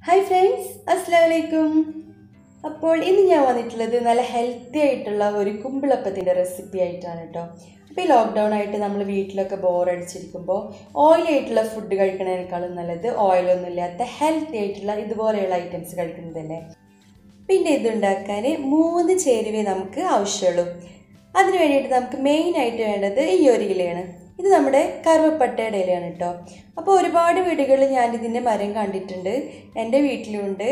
hi friends അസ്സാം വലൈക്കും അപ്പോൾ ഇന്ന് ഞാൻ വന്നിട്ടുള്ളത് നല്ല ഹെൽത്തി ആയിട്ടുള്ള ഒരു കുമ്പിളപ്പത്തിൻ്റെ റെസിപ്പി ആയിട്ടാണ് കേട്ടോ അപ്പോൾ ഈ ലോക്ക്ഡൗൺ ആയിട്ട് നമ്മൾ വീട്ടിലൊക്കെ ബോറടിച്ചിരിക്കുമ്പോൾ ഓയിലി ആയിട്ടുള്ള ഫുഡ് കഴിക്കുന്നതിനേക്കാളും നല്ലത് ഓയിലൊന്നും ഇല്ലാത്ത ഹെൽത്തി ആയിട്ടുള്ള ഇതുപോലെയുള്ള ഐറ്റംസ് കഴിക്കുന്നതല്ലേ പിന്നെ ഇതുണ്ടാക്കാൻ മൂന്ന് ചേരുവേ നമുക്ക് ആവശ്യമുള്ളൂ അതിന് വേണ്ടിയിട്ട് നമുക്ക് മെയിനായിട്ട് വേണ്ടത് ഈ ഒരു ഇലയാണ് ഇത് നമ്മുടെ കറുവപ്പട്ടയുടെ ഇലയാണ് കേട്ടോ അപ്പോൾ ഒരുപാട് വീടുകളിൽ ഞാനിതിൻ്റെ മരം കണ്ടിട്ടുണ്ട് എൻ്റെ വീട്ടിലുണ്ട്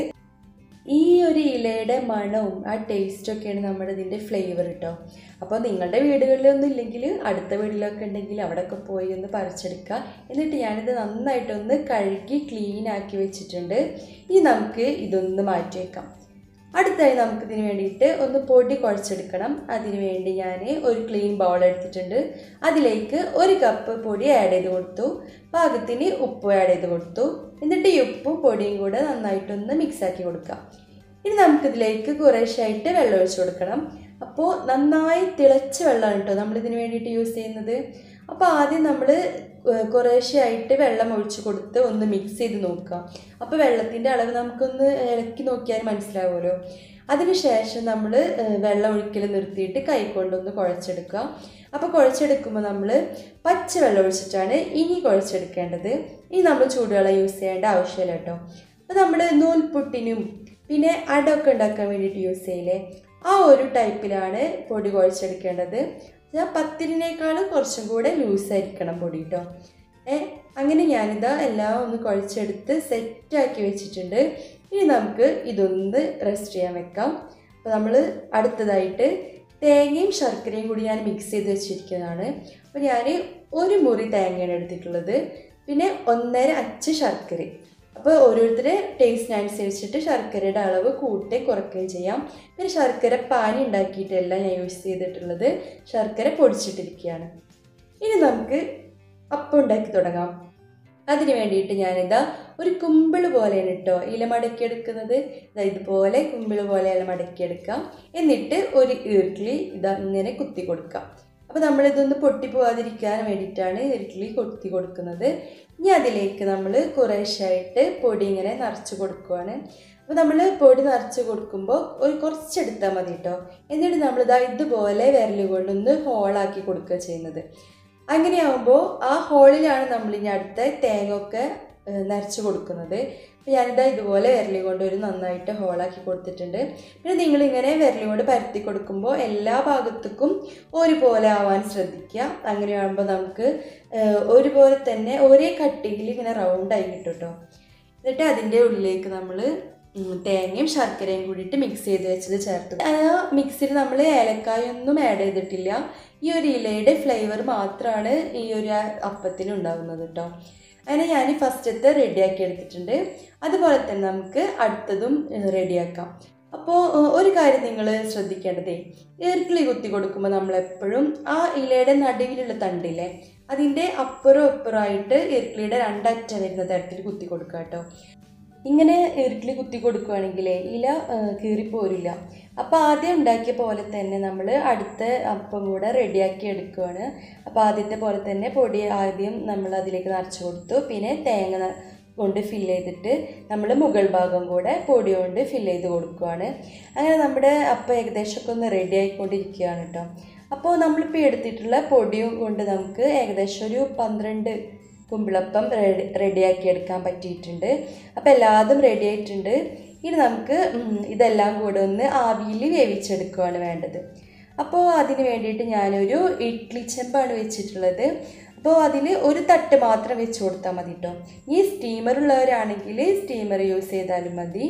ഈ ഒരു ഇലയുടെ മണവും ആ ടേസ്റ്റൊക്കെയാണ് നമ്മുടെ ഇതിൻ്റെ ഫ്ലേവർ കേട്ടോ അപ്പോൾ നിങ്ങളുടെ വീടുകളിലൊന്നും ഇല്ലെങ്കിൽ അടുത്ത വീട്ടിലൊക്കെ ഉണ്ടെങ്കിൽ അവിടെയൊക്കെ പോയി ഒന്ന് പറിച്ചെടുക്കുക എന്നിട്ട് ഞാനിത് നന്നായിട്ടൊന്ന് കഴുകി ക്ലീൻ ആക്കി വെച്ചിട്ടുണ്ട് ഇനി നമുക്ക് ഇതൊന്ന് മാറ്റി വെക്കാം അടുത്തായി നമുക്കിതിന് വേണ്ടിയിട്ട് ഒന്ന് പൊടി കുഴച്ചെടുക്കണം അതിന് വേണ്ടി ഞാൻ ഒരു ക്ലീൻ ബൗൾ എടുത്തിട്ടുണ്ട് അതിലേക്ക് ഒരു കപ്പ് പൊടി ആഡ് ചെയ്ത് കൊടുത്തു പാകത്തിന് ഉപ്പ് ആഡ് ചെയ്ത് കൊടുത്തു എന്നിട്ട് ഈ ഉപ്പും പൊടിയും കൂടെ നന്നായിട്ടൊന്ന് മിക്സ് ആക്കി കൊടുക്കാം ഇനി നമുക്കിതിലേക്ക് കുറേശ്ശായിട്ട് വെള്ളം ഒഴിച്ചു കൊടുക്കണം അപ്പോൾ നന്നായി തിളച്ച വെള്ളമാണ് കേട്ടോ നമ്മളിതിന് വേണ്ടിയിട്ട് യൂസ് ചെയ്യുന്നത് അപ്പോൾ ആദ്യം നമ്മൾ കുറേശ്ശെയായിട്ട് വെള്ളം ഒഴിച്ച് കൊടുത്ത് ഒന്ന് മിക്സ് ചെയ്ത് നോക്കുക അപ്പോൾ വെള്ളത്തിൻ്റെ അളവ് നമുക്കൊന്ന് ഇളക്കി നോക്കിയാൽ മനസ്സിലാവുമല്ലോ അതിനുശേഷം നമ്മൾ വെള്ളം ഒഴിക്കൽ നിർത്തിയിട്ട് കൈ കൊണ്ടൊന്ന് കുഴച്ചെടുക്കുക അപ്പോൾ കുഴച്ചെടുക്കുമ്പോൾ നമ്മൾ പച്ച വെള്ളം ഒഴിച്ചിട്ടാണ് ഇനി കുഴച്ചെടുക്കേണ്ടത് ഇനി നമ്മൾ ചൂടുവെള്ളം യൂസ് ചെയ്യേണ്ട ആവശ്യമില്ല കേട്ടോ അപ്പോൾ നമ്മൾ നൂൽപുട്ടിനും പിന്നെ അടമൊക്കെ ഉണ്ടാക്കാൻ വേണ്ടിയിട്ട് യൂസ് ചെയ്യില്ലേ ആ ഒരു ടൈപ്പിലാണ് പൊടി കുഴച്ചെടുക്കേണ്ടത് ഞാൻ പത്തിരിനേക്കാളും കുറച്ചും കൂടെ ലൂസായിരിക്കണം പൊടി കേട്ടോ ഏ അങ്ങനെ ഞാനിതാ എല്ലാം ഒന്ന് കുഴച്ചെടുത്ത് സെറ്റാക്കി വെച്ചിട്ടുണ്ട് ഇനി നമുക്ക് ഇതൊന്ന് റെസ്റ്റ് ചെയ്യാൻ വെക്കാം അപ്പോൾ നമ്മൾ അടുത്തതായിട്ട് തേങ്ങയും ശർക്കരയും കൂടി ഞാൻ മിക്സ് ചെയ്ത് വെച്ചിരിക്കുന്നതാണ് അപ്പോൾ ഞാൻ ഒരു മുറി തേങ്ങയാണ് എടുത്തിട്ടുള്ളത് പിന്നെ ഒന്നര അച്ച് ശർക്കര അപ്പോൾ ഓരോരുത്തരുടെ ടേസ്റ്റിനനുസരിച്ചിട്ട് ശർക്കരയുടെ അളവ് കൂട്ടുകയും കുറയ്ക്കുകയും ചെയ്യാം പിന്നെ ശർക്കര പാനി ഉണ്ടാക്കിയിട്ടല്ല ഞാൻ യൂസ് ചെയ്തിട്ടുള്ളത് ശർക്കര പൊടിച്ചിട്ടിരിക്കുകയാണ് ഇനി നമുക്ക് അപ്പം ഉണ്ടാക്കി തുടങ്ങാം അതിന് വേണ്ടിയിട്ട് ഞാനിതാ ഒരു കുമ്പിള് പോലെയാണ് കേട്ടോ ഇല മടക്കിയെടുക്കുന്നത് ഇതാ ഇതുപോലെ കുമ്പിള് പോലെ ഇല മടക്കിയെടുക്കാം എന്നിട്ട് ഒരു ഈർക്കിളി ഇതാ ഇങ്ങനെ കുത്തി കൊടുക്കാം അപ്പോൾ നമ്മളിതൊന്ന് പൊട്ടിപ്പോവാതിരിക്കാൻ വേണ്ടിയിട്ടാണ് ഈർക്കിളി കൊത്തി കൊടുക്കുന്നത് ഇനി അതിലേക്ക് നമ്മൾ കുറേശ്ശായിട്ട് പൊടി ഇങ്ങനെ നിറച്ച് കൊടുക്കുവാണ് അപ്പോൾ നമ്മൾ പൊടി നിറച്ച് കൊടുക്കുമ്പോൾ ഒരു കുറച്ചെടുത്താൽ മതി കേട്ടോ എന്നിട്ട് നമ്മളിതാ ഇതുപോലെ വിരൽ കൊണ്ടൊന്ന് ഹോളാക്കി കൊടുക്കുക ചെയ്യുന്നത് അങ്ങനെയാകുമ്പോൾ ആ ഹോളിലാണ് നമ്മൾ ഇനി അടുത്ത തേങ്ങ ഒക്കെ നിറച്ച് കൊടുക്കുന്നത് അപ്പോൾ ഞാനിതാ ഇതുപോലെ വിരലി കൊണ്ട് ഒരു നന്നായിട്ട് ഹോളാക്കി കൊടുത്തിട്ടുണ്ട് പിന്നെ നിങ്ങളിങ്ങനെ വിരലി കൊണ്ട് പരത്തി കൊടുക്കുമ്പോൾ എല്ലാ ഭാഗത്തേക്കും ഒരുപോലെ ആവാൻ ശ്രദ്ധിക്കുക അങ്ങനെയാകുമ്പോൾ നമുക്ക് ഒരുപോലെ തന്നെ ഒരേ കട്ടിയിൽ ഇങ്ങനെ റൗണ്ടായി കിട്ടും കേട്ടോ എന്നിട്ട് അതിൻ്റെ ഉള്ളിലേക്ക് നമ്മൾ തേങ്ങയും ശർക്കരയും കൂടിയിട്ട് മിക്സ് ചെയ്ത് വെച്ചത് ചേർത്ത് ആ മിക്സിൽ നമ്മൾ ഏലക്കായൊന്നും ആഡ് ചെയ്തിട്ടില്ല ഈ ഒരു ഇലയുടെ ഫ്ലേവർ മാത്രമാണ് ഈ ഒരു അപ്പത്തിന് ഉണ്ടാകുന്നത് കേട്ടോ അങ്ങനെ ഞാൻ ഫസ്റ്റത്തെ റെഡിയാക്കി എടുത്തിട്ടുണ്ട് അതുപോലെ തന്നെ നമുക്ക് അടുത്തതും റെഡിയാക്കാം അപ്പോൾ ഒരു കാര്യം നിങ്ങൾ ശ്രദ്ധിക്കേണ്ടതേ ഈർക്കിളി കുത്തി കൊടുക്കുമ്പോൾ നമ്മളെപ്പോഴും ആ ഇലയുടെ നടുവിലുള്ള തണ്ടില്ലേ അതിൻ്റെ അപ്പുറം അപ്പുറമായിട്ട് ഈർക്കിളിയുടെ രണ്ടറ്റം വരുന്ന തരത്തിൽ കുത്തി കൊടുക്കുക കേട്ടോ ഇങ്ങനെ ഇറുക്കിളി കുത്തി കൊടുക്കുകയാണെങ്കിൽ ഇല കീറിപ്പോരില്ല അപ്പോൾ ആദ്യം ഉണ്ടാക്കിയ പോലെ തന്നെ നമ്മൾ അടുത്ത അപ്പം കൂടെ റെഡിയാക്കി എടുക്കുകയാണ് അപ്പോൾ ആദ്യത്തെ പോലെ തന്നെ പൊടി ആദ്യം നമ്മൾ അതിലേക്ക് നിറച്ച് കൊടുത്തു പിന്നെ തേങ്ങ കൊണ്ട് ഫില്ല് ചെയ്തിട്ട് നമ്മൾ മുകൾ ഭാഗം കൂടെ പൊടി കൊണ്ട് ഫില്ല് ചെയ്ത് കൊടുക്കുകയാണ് അങ്ങനെ നമ്മുടെ അപ്പം ഏകദേശമൊക്കെ ഒന്ന് റെഡി ആയിക്കൊണ്ടിരിക്കുകയാണ് കേട്ടോ അപ്പോൾ നമ്മളിപ്പോൾ എടുത്തിട്ടുള്ള പൊടിയും കൊണ്ട് നമുക്ക് ഏകദേശം ഒരു പന്ത്രണ്ട് കുമ്പിളപ്പം റെഡി റെഡിയാക്കി എടുക്കാൻ പറ്റിയിട്ടുണ്ട് അപ്പോൾ എല്ലാതും റെഡി ആയിട്ടുണ്ട് ഇനി നമുക്ക് ഇതെല്ലാം കൂടെ ഒന്ന് ആവിയിൽ വേവിച്ചെടുക്കുകയാണ് വേണ്ടത് അപ്പോൾ അതിന് വേണ്ടിയിട്ട് ഞാനൊരു ഇഡ്ലി ചെമ്പാണ് വെച്ചിട്ടുള്ളത് അപ്പോൾ അതിൽ ഒരു തട്ട് മാത്രം വെച്ച് കൊടുത്താൽ മതി കേട്ടോ ഈ സ്റ്റീമർ ഉള്ളവരാണെങ്കിൽ സ്റ്റീമർ യൂസ് ചെയ്താലും മതി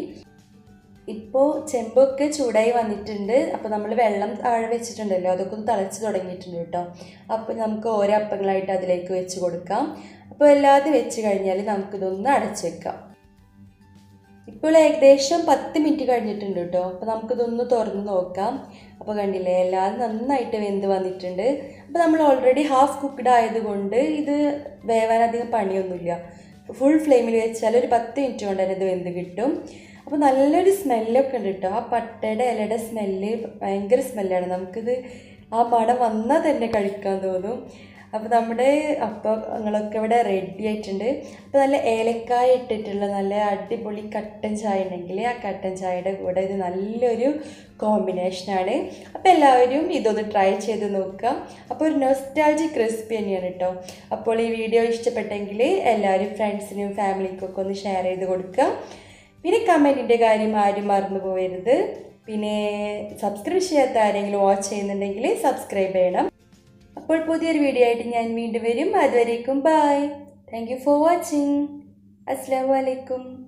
ഇപ്പോൾ ചെമ്പൊക്കെ ചൂടായി വന്നിട്ടുണ്ട് അപ്പോൾ നമ്മൾ വെള്ളം താഴെ വെച്ചിട്ടുണ്ടല്ലോ അതൊക്കെ ഒന്ന് തിളച്ച് തുടങ്ങിയിട്ടുണ്ട് കേട്ടോ അപ്പോൾ നമുക്ക് ഓരോ അപ്പങ്ങളായിട്ട് അതിലേക്ക് വെച്ച് കൊടുക്കാം അപ്പോൾ എല്ലാതും വെച്ച് കഴിഞ്ഞാൽ നമുക്കിതൊന്ന് അടച്ച് വെക്കാം ഇപ്പോൾ ഏകദേശം പത്ത് മിനിറ്റ് കഴിഞ്ഞിട്ടുണ്ട് കേട്ടോ അപ്പോൾ നമുക്കിതൊന്ന് തുറന്ന് നോക്കാം അപ്പോൾ കണ്ടില്ലേ എല്ലാം നന്നായിട്ട് വെന്ത് വന്നിട്ടുണ്ട് അപ്പോൾ നമ്മൾ ഓൾറെഡി ഹാഫ് കുക്ക്ഡ് ആയതുകൊണ്ട് ഇത് വേവാൻ അധികം പണിയൊന്നുമില്ല ഫുൾ ഫ്ലെയിമിൽ വെച്ചാൽ ഒരു പത്ത് മിനിറ്റ് കൊണ്ട് തന്നെ ഇത് വെന്ത് കിട്ടും അപ്പോൾ നല്ലൊരു സ്മെല്ലൊക്കെ ഉണ്ട് കേട്ടോ ആ പട്ടയുടെ ഇലയുടെ സ്മെല്ല് ഭയങ്കര സ്മെല്ലാണ് നമുക്കിത് ആ മണം വന്നാൽ തന്നെ കഴിക്കാൻ തോന്നും അപ്പോൾ നമ്മുടെ അപ്പം ഞങ്ങളൊക്കെ ഇവിടെ റെഡി ആയിട്ടുണ്ട് അപ്പോൾ നല്ല ഏലക്കായ ഇട്ടിട്ടുള്ള നല്ല അടിപൊളി കട്ടൻ ചായ ഉണ്ടെങ്കിൽ ആ കട്ടൻ ചായയുടെ കൂടെ ഇത് നല്ലൊരു കോമ്പിനേഷനാണ് അപ്പോൾ എല്ലാവരും ഇതൊന്ന് ട്രൈ ചെയ്ത് നോക്കുക അപ്പോൾ ഒരു നൊസ്റ്റാൾജി ക്രിസ്പി തന്നെയാണ് കേട്ടോ അപ്പോൾ ഈ വീഡിയോ ഇഷ്ടപ്പെട്ടെങ്കിൽ എല്ലാവരും ഫ്രണ്ട്സിനും ഫാമിലിക്കും ഒക്കെ ഒന്ന് ഷെയർ ചെയ്ത് കൊടുക്കുക പിന്നെ കമൻറ്റിൻ്റെ കാര്യം ആരും മറന്നു പോകരുത് പിന്നെ സബ്സ്ക്രൈബ് ചെയ്യാത്ത ആരെങ്കിലും വാച്ച് ചെയ്യുന്നുണ്ടെങ്കിൽ സബ്സ്ക്രൈബ് ചെയ്യണം അപ്പോൾ പുതിയൊരു വീഡിയോ ആയിട്ട് ഞാൻ വീണ്ടും വരും അതുവരേക്കും bye thank you for watching അസ്സാം വലൈക്കും